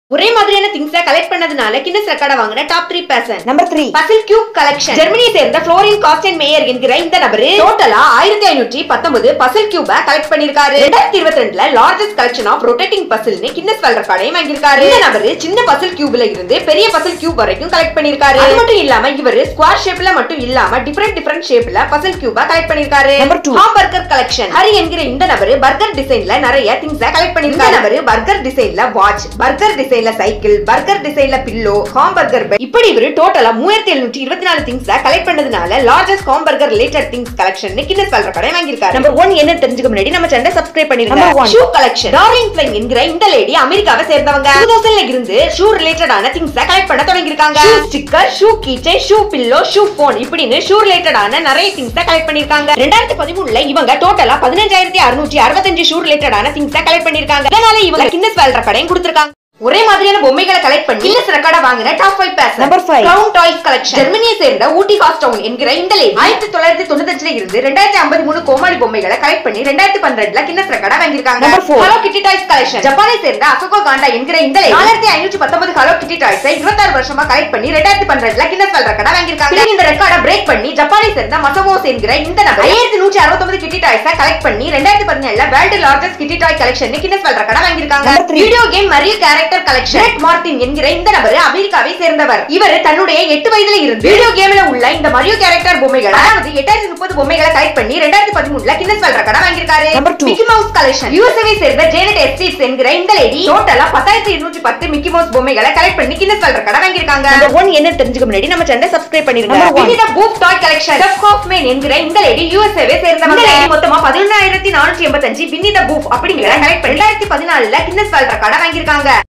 ஒரே மாதிரியான திங்ஸ கலெக்ட் பண்ணதுனால கின்னஸ் ரெக்கார்ட வாங்கின top three person number three puzzle cube collection ஜெர்மனியை சேர்ந்த ஃப்ளோரின் காஸ்டன் மேயர் என்கிற இந்த நபரு டோட்டலா ஆயிரத்தி ஐநூற்றி பத்தொன்பது பசில் கியூப கலெக்ட் பண்ணிருக்காரு ரெண்டாயிரத்தி இருபத்தி ரெண்டுல லார்ஜஸ்ட் கலெக்ஷன் ஆஃப் ரொட்டேட்டிங் பசில்னு கின்னஸ் வேர்ல்ட் ரெக்கார்டையும் வாங்கியிருக்காரு இந்த நபரு சின்ன பசில் கியூப்ல இருந்து பெரிய பசில் கியூப் வரைக்கும் கலெக்ட் பண்ணிருக்காரு அது மட்டும் இல்லாம இவரு ஸ்கொயர் ஷேப்ல மட்டும் இல்லாம டிஃபரெண்ட் டிஃபரெண்ட் ஷேப்ல பசில் கியூப கலெக்ட் பண்ணிருக்காரு Number two. Burger collection Harry என்கிற இந்த நபரு பர்கர் டிசைன்ல நிறைய திங்ஸ கலெக்ட் பண்ணிருக்காரு இந்த நபரு பர்கர் டிசைன்ல வாட்ச் பர்கர் டிசைன்ல சைக்கிள் பர்கர் டிசைன்ல பில்லோ ஹாம்பர்கர் இப்படி இவரு டோட்டலா மூவாயிரத்தி எழுநூற்றி இருபத்தி நாலு திங்ஸ் கலெக்ட் பண்ணதுனால largest hamburger related things collection Guinness world ரெக்கார்டை வாங்கியிருக்காரு நம்பர் ஒன் என்ன தெரிஞ்சுக்க முன்னாடி நம்ம சேனலை சப்ஸ்கிரைப் Number பண்ணிருங்க one. Shoe collection Darlene Flynn என்கிற இந்த லேடி அமெரிக்காவை சேர்ந்தவங்க டூ தௌசண்ட்ல இருந்து ஷூ ரிலேட்டடான திங்ஸ் கலெக்ட் பண்ண தொடங்கியிருக்காங்க ஷூ ஸ்டிக்கர் ஷூ கீச்சை ஷூ பில்லோ ஷூ போன் இப்படின்னு ஷூ ரிலேட்டடான நிறைய திங்ஸ் கலெக்ட் பண்ணிருக்காங்க ரெண்டாயிரத்தி பதிமூணுல இவங்க டோட்டலா பதினஞ்சாயிரத்தி அறுநூற்றி அறுபத்தஞ்சு ஷூ ரிலேட்டடான திங்ஸ் கலெக்ட் பண்ணிருக்காங்க இதனால இவங்க கின்னஸ் வேர்ல்ட் ரெக்கார்டையும் கொடுத்திருக்காங்க ஒரே மாதிரியான பொம்மைகளை கலெக்ட் பண்ணி கின்னஸ் ரெக்கார்ட வாங்கின டாப் ஃபைவ் பேர் Number five. Crown toys collection ஜெர்மனியை சேர்ந்த ஊட்டி காஸ்டவுன் என்கிற இந்த லேடி ஆயிரத்தி தொள்ளாயிரத்தி தொண்ணூத்தஞ்சுல இருந்து ரெண்டாயிரத்தி ஐம்பத்தி மூணு கோமாளி பொம்மைகளை கலெக்ட் பண்ணி ரெண்டாயிரத்தி பன்னிரெண்டுல கின்னஸ் ரெக்கார்டா வாங்கியிருக்காங்க Number four. Hello kitty toys collection ஜப்பானை சேர்ந்த அசோகோ காண்டா என்கிற இந்த லேடி நாலாயிரத்தி ஐநூற்றி பத்தொன்பது ஹலோ கிட்டி டாய்ஸை இருபத்தாறு வருஷமா கலெக்ட் பண்ணி ரெண்டாயிரத்தி பன்னிரெண்டுல கின்னஸ் வேர்ல்ட் ரெக்கார்டா வாங்கியிருக்காங்க பிறகு இந்த ரெக்கார்டை பிரேக் பண்ணி ஜப்பானை சேர்ந்த மசமோஸ் என்கிற இந்த நபர் ஐயாயிரத்தி நூற்றி அறுபத்தொன்பது கிட்டி டாய்ஸை கலெக்ட் பண்ணி ரெண்டாயிரத்தி பதினேழுல world largest kitty toy collection Guinness world ரெக்கார்டா வாங்கியிருக்காங்க Number three. Video game Mario character collection Red Martin என்கிற இந்த நபர் அமெரிக்காவை சேர்ந்தவர் இவர் தன்னுடைய எட்டு வயதுல இருந்து வீடியோ கேம்ல உள்ள இந்த மரியோ கேரக்டர் பொம்மைகள் அதாவது எட்டாயிரத்தி முப்பது பொம்மைகளை கலெக்ட் பண்ணி ரெண்டாயிரத்தி பதிமூணுல கின்னஸ் வேர்ல்ட் ரெக்கார்டா வாங்கியிருக்காரு Number two. Mickey Mouse collection யூஎஸ்ஏவை சேர்ந்த ஜேனட் எஸ்டேட்ஸ் என்கிற இந்த லேடி டோட்டலா பத்தாயிரத்தி இருநூற்றி பத்து மிக்கி மவுஸ் பொம்மைகளை கலெக்ட் பண்ணி கின்னஸ் வேர்ல்ட் ரெக்கார்டா வாங்கியிருக்காங்க நம்பர் ஒன் என்ன தெரிஞ்சுக்க முன்னாடி நம்ம சேனலை சப்ஸ்கிரைப் பண்ணிருங்க Number one. இந்த Pooh toy collection Deb Hoffmann என்கிற இந்த லேடி யூஎஸ்ஏவை சேர்ந்தவங்க இந்த lady மொத்தமா பதினொன்னாயிரத்தி நானூற்றி எண்பத்தஞ்சு வின்னி த பூப் அப்படிங்கிற கலெக்ட் பண்ணி ரெண்டாயிரத்தி பதினாலுல கின்னஸ் வேர்ல்ட் ரெக்கார்டா வாங்கியிருக்காங்க